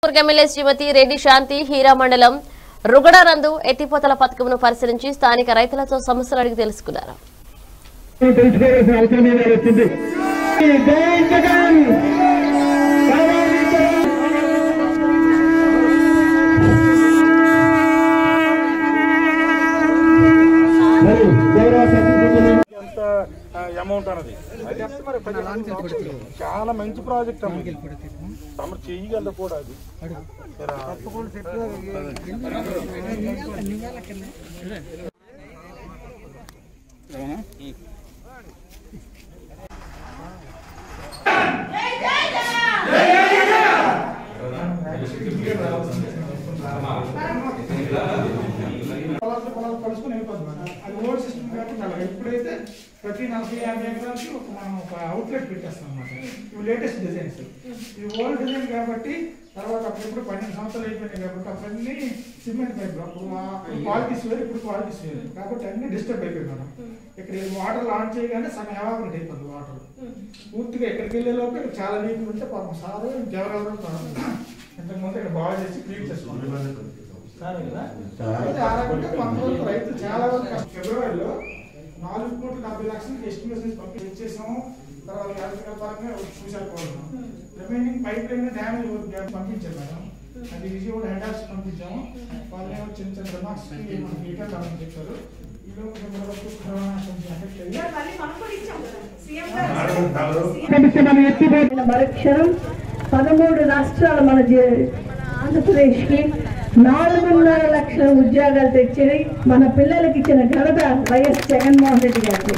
Durga MLA Shrimati Reddy Shanti Hiramandalam రుగడానందు ఎత్తిపోతల పథకంను పరిశీలించి స్థానిక రైతులతో సమస్యలు అడిగి తెలుసుకున్నారు తెలుసుకోవాల్సిన అవసరం మీద వచ్చింది జై జగన్ మరి గౌరవ శాసనసభ్యులు ఎంత అమౌంట్ అన్నది అది ఎంత మరి ప్రజలకు చాలా మంచి ప్రాజెక్ట్ అమ్మ ఇది. తమరు చేయగలరు కూడా అది పొలాలు పొలాలు కలుసుకుని వెళ్ళిపోతుంది మేడం అది ఓల్డ్ సిస్టమ్ కాబట్టి అలా ఎప్పుడైతే ప్రతి నలభై యాభై ఎకరాలకి ఒక మనం ఒక అవుట్లెట్ పెట్టేస్తాం అనమాట ఇవి లేటెస్ట్ డిజైన్స్ ఇవి ఓల్డ్ డిజైన్ కాబట్టి తర్వాత అప్పుడప్పుడు పన్నెండు సంవత్సరాలు అయిపోయినాయి కాబట్టి అప్పుడన్నీ సిమెంట్ పైపులు అప్పుడు క్వాలిటీస్ వేరు ఇప్పుడు క్వాలిటీస్ వేరు కాబట్టి అన్ని డిస్టర్బ్ అయిపోయి మేడం ఇక్కడ వాటర్ లాంచ్ చేయగానే సగం ఎవాపరేట్ అయిపోతుంది వాటర్ పూర్తిగా ఎక్కడికి వెళ్ళే లోపు ఇక్కడ చాలా లీకులు ఉంటే పాపం సారు ఇంకెవరెవరో ఇంతకుముందు ఇక్కడ బాగా చేసి క్లీన్ చేసుకుంటాం సరే కదా? అయితే ఆ రకంగా కొంతవరకు రైతులు చాలా వరకు కష్ట- ఫిబ్రవరిలో నాలుగు కోట్ల డెబ్బై లక్షలకి ఎస్టిమేషన్ పంపి ఇచ్చేసాము తర్వాత ఎలక్ట్రికల్ పరంగా చూసాకపోతున్నాం remaining pipe line damage work పంపించారు మేడం అది విజయవాడ హెడ్ ఆఫీస్ పంపించాము వాళ్ళు ఏమో చిన్న చిన్న రిమార్క్స్ మనకి రిటర్న్ అవ్వని చెప్పారు ఈ లోపు ఫిబ్రవరికి కరోనా కొంచెం ఎఫెక్ట్ అయ్యి మళ్ళీ మనం కూడా ఇచ్చాం కదా సీఎం గారు కమిషన్ ఎత్తిపోయి మరుక్షణం పదమూడు రాష్ట్రాల మన జే- ఆంధ్రప్రదేశ్కి నాలుగున్నర లక్షల ఉద్యోగాలు తెచ్చి మన పిల్లలకి ఇచ్చిన ఘనత వైఎస్ జగన్మోహన్ రెడ్డి గారికి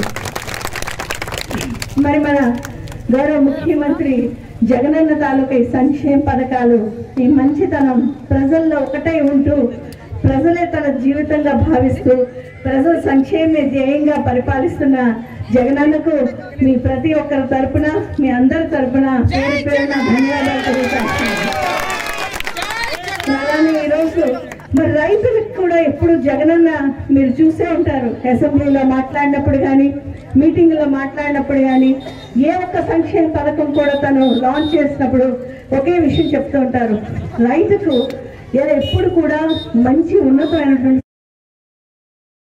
మరి మన గౌరవ ముఖ్యమంత్రి జగనన్న తాలూకా ఈ సంక్షేమ పథకాలు ఈ మంచితనం ప్రజల్లో ఒకటై ఉంటూ ప్రజలే తన జీవితంగా భావిస్తూ ప్రజల సంక్షేమే ధ్యేయంగా పరిపాలిస్తున్న జగనన్నకు మీ ప్రతి ఒక్కరి తరపున మీ అందరి తరపున పేరు పేరున ధన్యవాదాలు తెలియజేస్తున్నాను అలానే ఈరోజు మరి రైతులకు కూడా ఎప్పుడు జగనన్న మీరు చూసే ఉంటారు అసెంబ్లీలో మాట్లాడినప్పుడు కానీ మీటింగ్లో మాట్లాడినప్పుడు కానీ ఏ ఒక్క సంక్షేమ పథకం కూడా తను లాంచ్ చేసినప్పుడు ఒకే విషయం చెప్తూ ఉంటారు రైతుకు ఎప్పుడు కూడా మంచి ఉన్నతమైనటువంటి